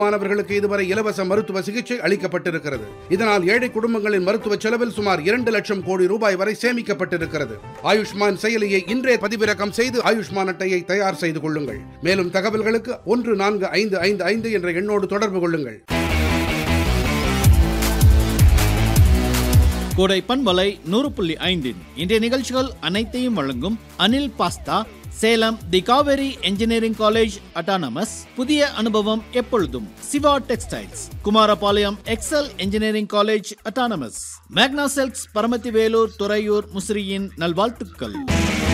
மாணவர்களுக்கு இதுவரை இலவச மருத்துவ சிகிச்சை அளிக்கப்பட்டிருக்கிறது இதனால் ஏழை குடும்பங்களின் மருத்துவ செலவில் சுமார் இரண்டு லட்சம் கோடி ரூபாய் வரை சேமிக்கப்பட்டிருக்கிறது ஆயுஷ்மான் செயலியை இன்றே பதிவிறக்கம் செய்து ஆயுஷ்மான் அட்டையை தயார் செய்து கொள்ளுங்கள் மேலும் தகவல்களுக்கு ஒன்று நான்கு ஐந்து ஐந்து ஐந்து என்ற எண்ணோடு தொடர்பு கொள்ளுங்கள் கோடை பண்பலை நூறு புள்ளி ஐந்தின் இன்றைய நிகழ்ச்சிகள் அனைத்தையும் வழங்கும் Anil pasta Salem the Kaveri engineering college autonomous புதிய அனுபவம் எப்பொழுதும் Siva textiles Kumarapalayam Excel engineering college autonomous Magna silks Paramathi Vellore Thuraiyur முசிறியின் நல்வாழ்த்துக்கள்